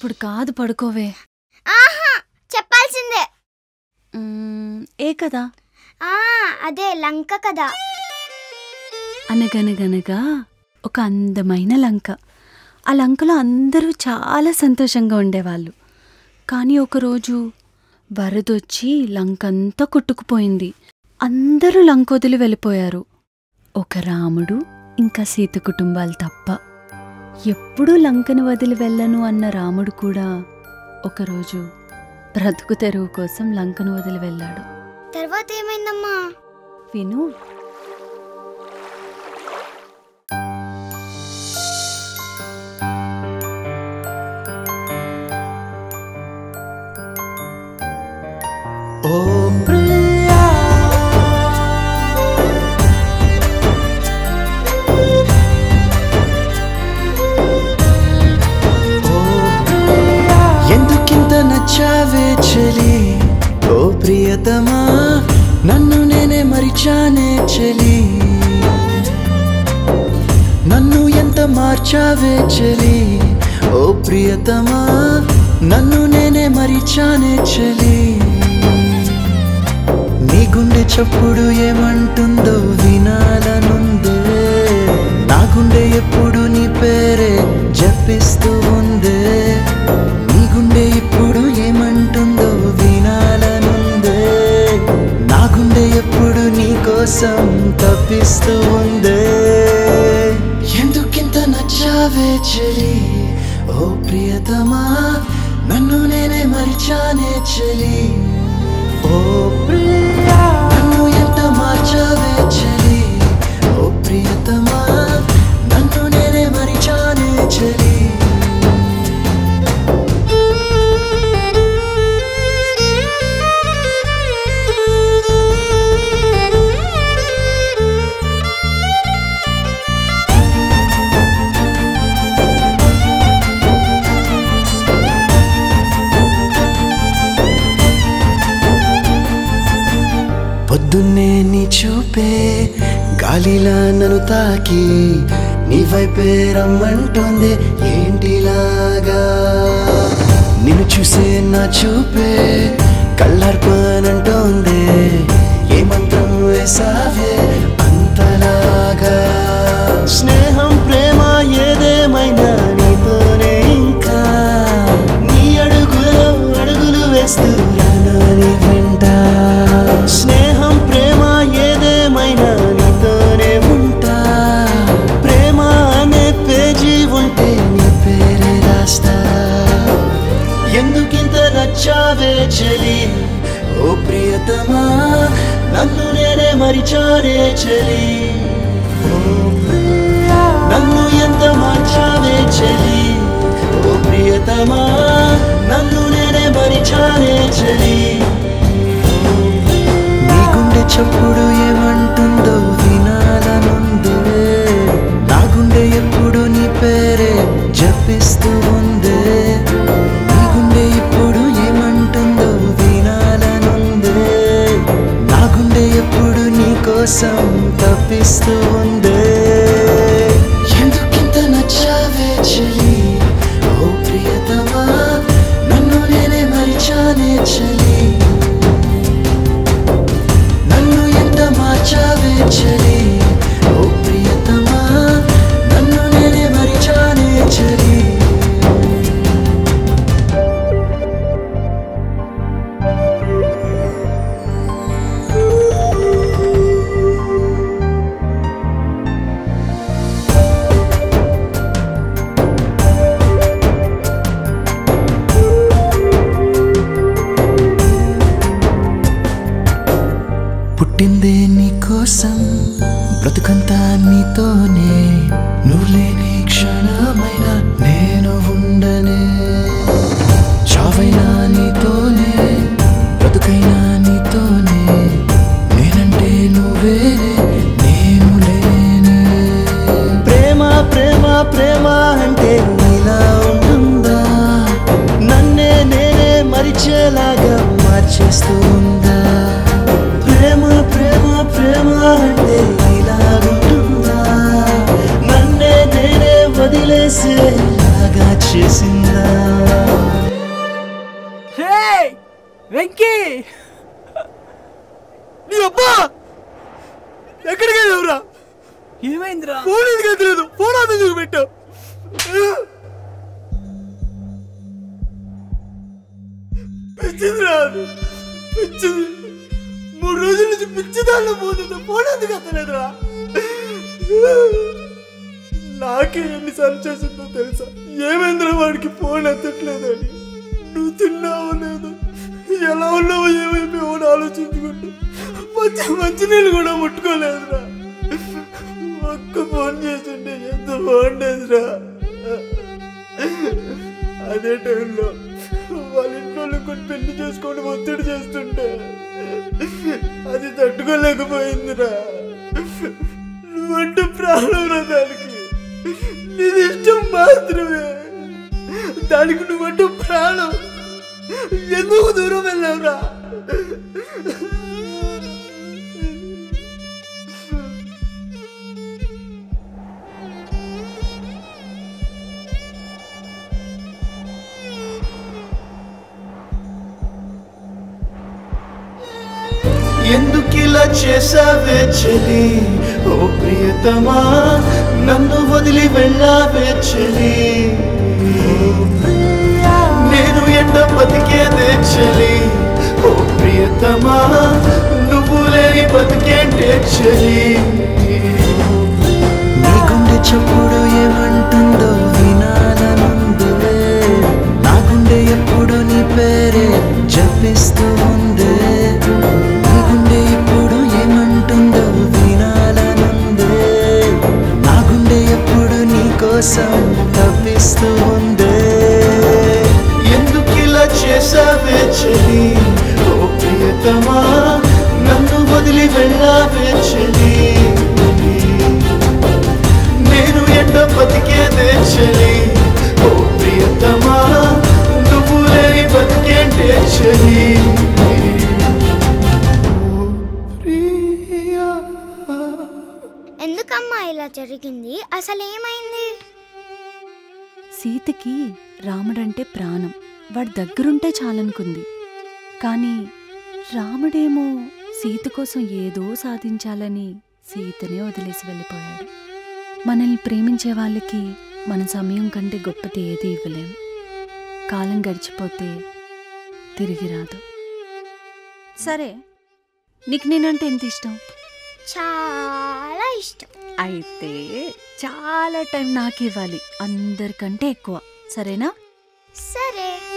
ఇప్పుడు కాదు పడుకోవే ఆహా చెప్పాల్సిందే మ్మ్, ఏ కదా ఆ అదే లంక కదా అనగనగనగా ఒక అందమైన లంక ఆ లంకలో అందరూ చాలా సంతోషంగా ఉండేవాళ్ళు కానీ ఒకరోజు వరదొచ్చి లంకంతా కొట్టుకుపోయింది అందరూ లంక వదిలి వెళ్ళిపోయారు ఒక రాముడు ఇంకా సీత కుటుంబాలు తప్ప ఎప్పుడూ లంకను వదిలి వెళ్ళను అన్న రాముడు కూడా ఒకరోజు బ్రతుకు తెరువు కోసం లంకను వదిలి వెళ్ళాడు తర్వాత ఏమైందమ్మా విను ఓ ప్రియా ఓ ప్రియా ఎందుకింత నచ్చావే చెలి ఓ ప్రియతమా నన్ను నేనే మరిచానే చెలి నన్ను ఎంత మార్చావే చెలి ఓ ప్రియతమా నన్ను నేనే మరిచానే చెలి నీ గుండె చప్పుడు ఏమంటుందో వినాలనుందే నా గుండె ఎప్పుడు నీ పేరే జపిస్తూ ఉందే నీ గుండె ఇప్పుడు ఏమంటుందో వినాలనుందే నా గుండె ఎప్పుడు నీ కోసం తప్పిస్తూ ఉందే ఎందుకింత నచ్చావే చెలి ఓ ప్రియతమా నన్ను నేనే మరిచానే చెలి ఓ ప్రియా నన్ను ఎంత మార్చావే చెలి ఓ ప్రియతమా నన్ను నేనే మరిచానే చెలి పొద్దున్నే నీ చూపే గాలిలా నన్ను తాకి నీ వైపే రమ్మంటోంది ఏంటిలాగా నిన్ను చూసే నా చూపే కళ్ళర్పనంటోంది ఏ మంత్రం వేసావే అంతలాగా స్నేహం ప్రేమ ఏదేమైనా నీతోనే ఇంకా నీ అడుగులో అడుగులు వేస్తూ రానాని వెంట స్నేహం ప్రేమ ఏదేమైనా నీతోనే ఉంటా ప్రేమ అనే పేజీ ఉంటే నీ పేరే రాస్తా ఎందుకింత నచ్చావే చెలి ఓ ప్రియతమా నన్ను నేనే మరిచానే చెలి ఓ ప్రియా నన్ను ఎంత మార్చావే చెలి ఓ ప్రియతమా నన్ను నేనే మరిచానే చెలి నీ గుండె చప్పుడు ఏమంటుందో వినాలనుందే నా గుండె ఎప్పుడు నీ పేరే జపిస్తూ ఉందే నీ గుండె ఇప్పుడు ఏమంటుందో వినాలనుందే నా గుండె ఎప్పుడు నీ కోసం తప్పిస్తూ ఉందే ఎందుకింత నచ్చావే చెలి ఓ ప్రియతమా నన్ను నేనే మరిచానే చెలి నన్ను ఎంత మార్చావే చెలి ఓ ప్రియతమా నన్ను నేనే మరిచానే చెలి పుట్టిందే నీ కోసం బ్రతుకంతా నీతోనే నువ్వు లేని క్షణమైన నేను ఉండనే చావైనా నీతోనే బ్రతుకైనా నీతోనే నేనంటే నువ్వేనే నేను లేనే ప్రేమ ప్రేమ ప్రేమ అంటే ఇలా ఉంటుందా నన్నే నేనే మరిచేలాగా మార్చేస్తూ ఉందా ప్రేమ ప్రేమ ప్రేమ అంటే ఇలా ఉంటుందా నన్నే నేనే వదిలేసి తెలిసేలాగా చేసిందా హే వెంకీ నీ అబ్బా ఎక్కడికి వెళ్ళావురా ఏమైందిరా ఫోన్ ఎందుకు ఎత్తలేదు ఫోన్ ఆమె ఎందుకు పెట్టావు పిచ్చిందిరా అది. పిచ్చింది మూడు రోజుల నుంచి పిచ్చి దానిలో పోతుంది ఫోన్ ఎందుకు ఎత్తలేదురా నాకే ఎన్నిసార్లు చేసిందో తెలుసా ఏమైందిరా వాడికి ఫోన్ ఎత్తట్లేదని నువ్వు తిన్నావో లేదు ఎలా ఉన్నావో ఏమైపోయావో అని ఆలోచించుకుంటూ మంచి మంచినీళ్ళు కూడా ముట్టుకోలేదురా ఒక్క ఫోన్ చేస్తుంటే ఎంత బాగుండేదిరా అదే టైంలో వాళ్ళ ఇంట్లో కొన్ని పెళ్లి చేసుకొని ఒత్తిడి చేస్తుంటే అది తట్టుకోలేకపోయిందిరా నువ్వంటే ప్రాణం రా దానికి నీది ఇష్టం మాత్రమే దానికి నువ్వంటే ప్రాణం ఎందుకు దూరం వెళ్ళావురా ఎందుకిలా చేసావే చెలి ఓ ప్రియతమా నన్ను వదిలి వెళ్ళావే చెలి నేను ఎండ బతికేదే చెలి ఓ ప్రియతమా నువ్వు లేని బతికేంటే చెలి నీ గుండె చప్పుడు ఏమంటుందో వినాలనుందే నా గుండె ఎప్పుడు నీ పేరే జపిస్తూ ఉందే నీ గుండె ఎప్పుడు ఏమంటుందో వినాలనుందే నా గుండె ఎప్పుడు నీ కోసం తప్పిస్తూ ఉందే ఎందుకు ఇలా చేసావే చెలి ఓ ప్రియతమా నన్ను వదిలి వెళ్ళావే చెలి నేను ఎండ బతికేదే చెలి ఓ ప్రియతమా నువ్వు లేని బతికేంటే చెలి ఓ ప్రియా ఎందుకమ్మా ఇలా జరిగింది అసలు ఏమైంది సీతకి రాముడంటే ప్రాణం వాడి దగ్గరుంటే చాలనుకుంది కానీ రాముడేమో సీత కోసం ఏదో సాధించాలని సీతనే వదిలేసి వెళ్ళిపోయాడు మనల్ని ప్రేమించే వాళ్ళకి మన సమయం కంటే గొప్పది ఏది ఇవ్వలేం కాలం గడిచిపోతే తిరిగి రాదు సరే నీకు నేనంటే ఎంత ఇష్టం చాలా ఇష్టం అయితే చాలా టైం నాకు ఇవ్వాలి అందరికంటే ఎక్కువ సరేనా సరే